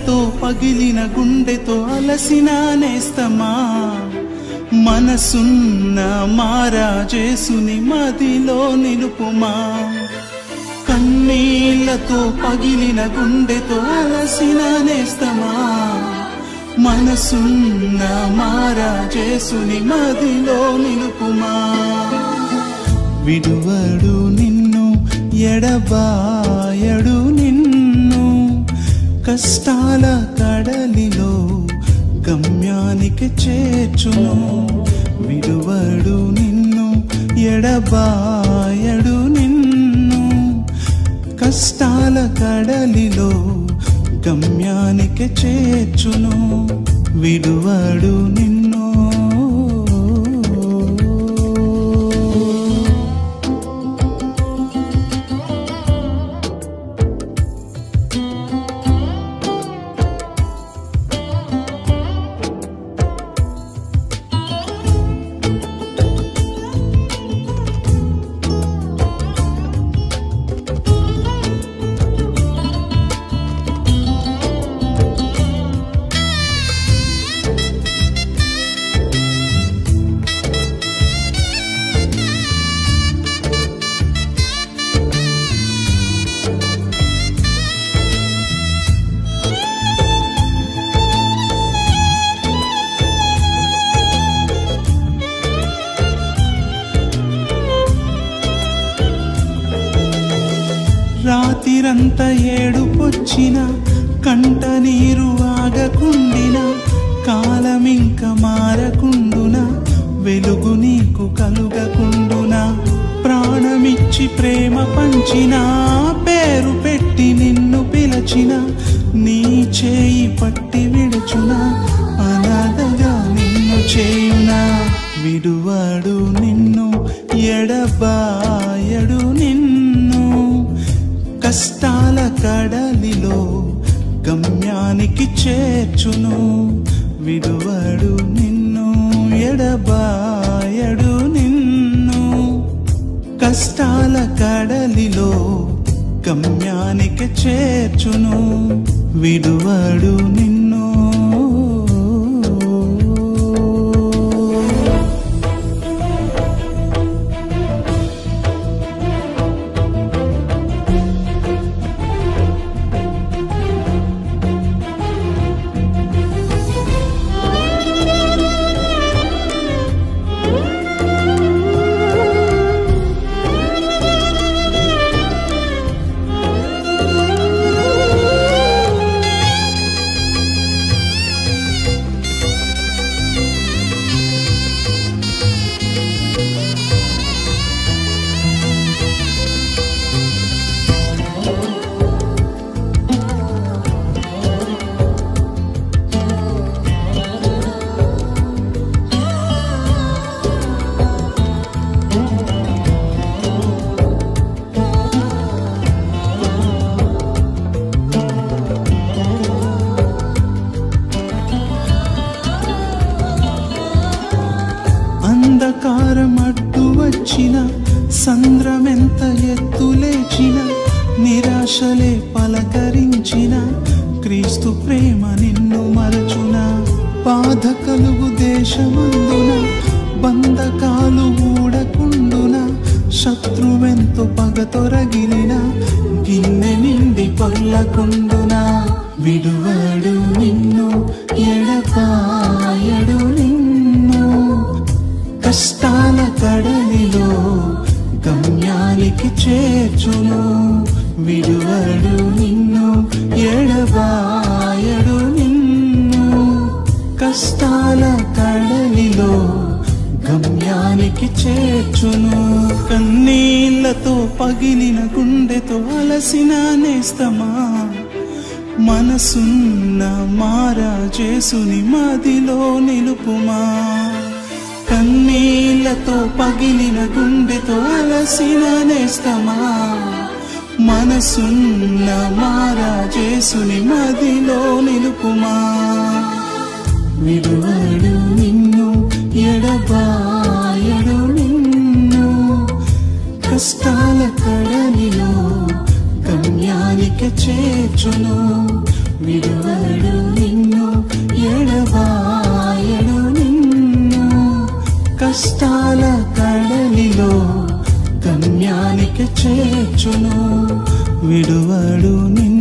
కన్నీళ్లతో పగిలిన గుండెతో అలసిన నేస్తమా మనసున్న మారా చేసుని మదిలో నిలుపుమా కన్నీళ్లతో పగిలిన గుండెతో అలసిన నేస్తమా మనసున్న మారా చేసుని మదిలో నిలుపుమా విడువడు నిన్ను ఎడబాయడు నిన్ను కష్టాల కడలిలో గమ్యానికి చేర్చును విడువడు నిన్ను ఎడబాయడు నిన్ను కష్టాల కడలిలో గమ్యానికి చేర్చును విడువడు నిన్ను రాతిరంత ఏడుపొచ్చిన కంట నీరు ఆగకుండిన కాలమింక మారకుండున వెలుగు నీకు కలుగకుండున ప్రాణమిచ్చి ప్రేమ పంచిన పేరు పెట్టి నిన్ను పిలచిన నీ చేయి పట్టి విడుచున అనాథగా నిన్ను చేయునా విడువాడు నిన్ను ఎడబాయడు నిన్ను కష్టాల కడలిలో గమ్యానికి చేర్చును విడువడు నిన్ను ఎడబాయడు నిన్ను కష్టాల కడలిలో గమ్యానికి చేర్చును విడువడు నిన్ను అంధకారం అడ్డు వచ్చిన సంద్రమెంత ఎత్తులేచిన నిరాశలే పలకరించిన క్రీస్తు ప్రేమ నిన్ను మరచున బాధ కలుగు దేశమందున బంధకాలు ఊడకుండున శత్రువెంతో పగతొరగిలిన గిన్నె నిండి పొల్లకుండున విడువడు నిన్ను ఎడపాయడు నిన్ను కష్టాల కడలిలో గమ్యానికి చేర్చును విడువడు నిన్ను ఎడబాయడు నిన్ను కష్టాల కడలిలో గమ్యానికి చేర్చును కన్నీళ్లతో పగిలిన గుండెతో అలసిన నేస్తమా మనసున్న మారా చేసుని మదిలో నిలుపుమా కన్నీళ్లతో పగిలిన గుండెతో అలసిన నేస్తమా మనసున్న మారా చేసుని మదిలో నిలుపుమా విడువడు నిన్ను ఎడబాయడు నిన్ను కష్టాల కడలిలో గమ్యానికి చేర్చును విడువడు నిన్ను ఎడబాయడు నిన్ను కష్టాల కడలిలో గమ్యానికి చేర్చును విడువడు నిన్ను